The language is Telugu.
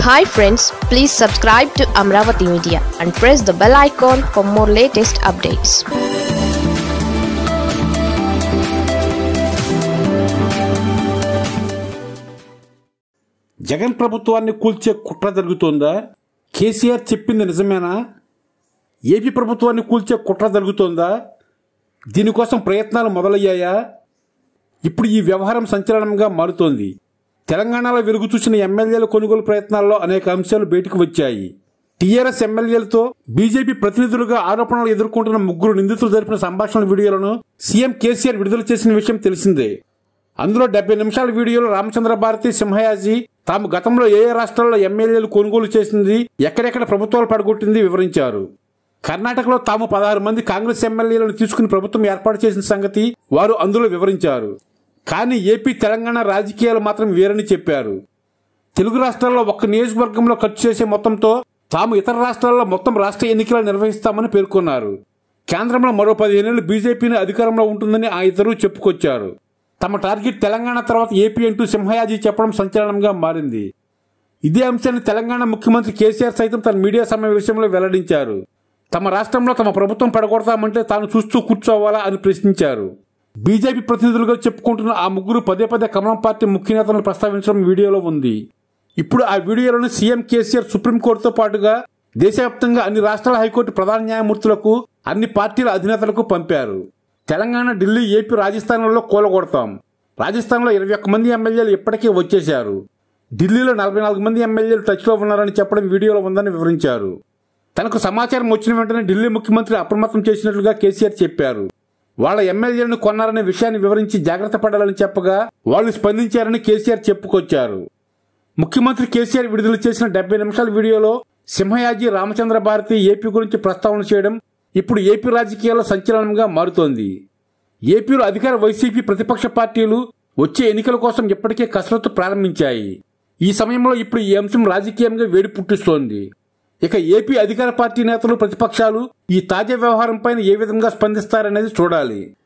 hi friends please subscribe to Amaravati media and press the bell icon for more latest updates Jagan ప్రభుత్వాన్ని కూల్చే కుట్ర జరుగుతోందా కేసీఆర్ చెప్పింది నిజమేనా ఏపీ ప్రభుత్వాన్ని కూల్చే కుట్ర జరుగుతోందా దీనికోసం ప్రయత్నాలు మొదలయ్యాయా ఇప్పుడు ఈ వ్యవహారం సంచలనంగా మారుతోంది తెలంగాణలో వెలుగు చూసిన ఎమ్మెల్యేల కొనుగోలు ప్రయత్నాల్లో అనేక అంశాలు బయటకు వచ్చాయి టీఆర్ఎస్ ఎమ్మెల్యేలతో బీజేపీ ప్రతినిధులుగా ఆరోపణలు ఎదుర్కొంటున్న ముగ్గురు నిందితులు జరిపిన సంభాషణ వీడియోలను సీఎం కేసీఆర్ విడుదల చేసిన విషయం తెలిసిందే అందులో డెబ్బై నిమిషాల వీడియోలో రామచంద్ర భారతి సింహయాజీ తాము గతంలో ఏ ఏ రాష్ట్రాల్లో ఎమ్మెల్యేలు కొనుగోలు చేసింది ఎక్కడెక్కడ ప్రభుత్వాలు పడగొట్టింది వివరించారు కర్ణాటకలో తాము పదహారు మంది కాంగ్రెస్ ఎమ్మెల్యేలను తీసుకుని ప్రభుత్వం ఏర్పాటు చేసిన సంగతి వారు అందులో వివరించారు కానీ ఏపీ తెలంగాణ రాజకీయాలు మాత్రం వేరని చెప్పారు తెలుగు రాష్ట్రాల్లో ఒక్క నియోజకవర్గంలో ఖర్చు చేసే మొత్తంతో తాము ఇతర రాష్ట్రాల్లో మొత్తం రాష్ట్ర ఎన్నికలు నిర్వహిస్తామని పేర్కొన్నారు కేంద్రంలో మరో పదిహేనేళ్లు బీజేపీని అధికారంలో ఉంటుందని ఆ ఇద్దరు చెప్పుకొచ్చారు తమ టార్గెట్ తెలంగాణ తర్వాత ఏపీ అంటూ సింహయాజీ చెప్పడం సంచలనంగా మారింది ఇదే అంశాన్ని తెలంగాణ ముఖ్యమంత్రి కేసీఆర్ సైతం తన మీడియా సమావేశంలో వెల్లడించారు తమ రాష్ట్రంలో తమ ప్రభుత్వం పడగొడతామంటే తాను చూస్తూ కూర్చోవాలా అని ప్రశ్నించారు బీజేపీ ప్రతినిధులుగా చెప్పుకుంటున్న ఆ ముగ్గురు పదే పదే కమలం పార్టీ ముఖ్య నేతలను ప్రస్తావించడం వీడియోలో ఉంది ఇప్పుడు ఆ వీడియోలను సీఎం కేసీఆర్ సుప్రీంకోర్టుతో పాటుగా దేశవ్యాప్తంగా అన్ని రాష్ట్రాల హైకోర్టు ప్రధాన న్యాయమూర్తులకు అన్ని పార్టీల అధినేతలకు పంపారు తెలంగాణ ఢిల్లీ ఏపీ రాజస్థాన్లలో కూలగొడతాం రాజస్థాన్లో ఇరవై ఒక్క మంది ఎమ్మెల్యేలు ఇప్పటికే వచ్చేశారు ఢిల్లీలో నలభై నాలుగు మంది ఎమ్మెల్యేలు టచ్లో ఉన్నారని చెప్పడం వీడియోలో ఉందని వివరించారు తనకు సమాచారం వచ్చిన వెంటనే ఢిల్లీ ముఖ్యమంత్రి అప్రమత్తం చేసినట్లుగా కేసీఆర్ చెప్పారు వాళ్ళ ఎమ్మెల్యేలను కొన్నారనే విషయాన్ని వివరించి జాగ్రత్త పడాలని చెప్పగా వాళ్ళు స్పందించారని కేసీఆర్ చెప్పుకొచ్చారు ముఖ్యమంత్రి కేసీఆర్ విడుదల చేసిన డెబ్బై నిమిషాల వీడియోలో సింహయాజీ రామచంద్ర భారతి ఏపీ గురించి ప్రస్తావన చేయడం ఇప్పుడు ఏపీ రాజకీయాల్లో సంచలనంగా మారుతోంది ఏపీలో అధికార వైసీపీ ప్రతిపక్ష పార్టీలు వచ్చే ఎన్నికల కోసం ఇప్పటికే కసరత్తు ప్రారంభించాయి ఈ సమయంలో ఇప్పుడు ఈ అంశం రాజకీయంగా వేడి పుట్టిస్తోంది ఇక ఏపీ అధికార పార్టీ నేతలు ప్రతిపక్షాలు ఈ తాజా వ్యవహారంపైన ఏ విధంగా స్పందిస్తారనేది చూడాలి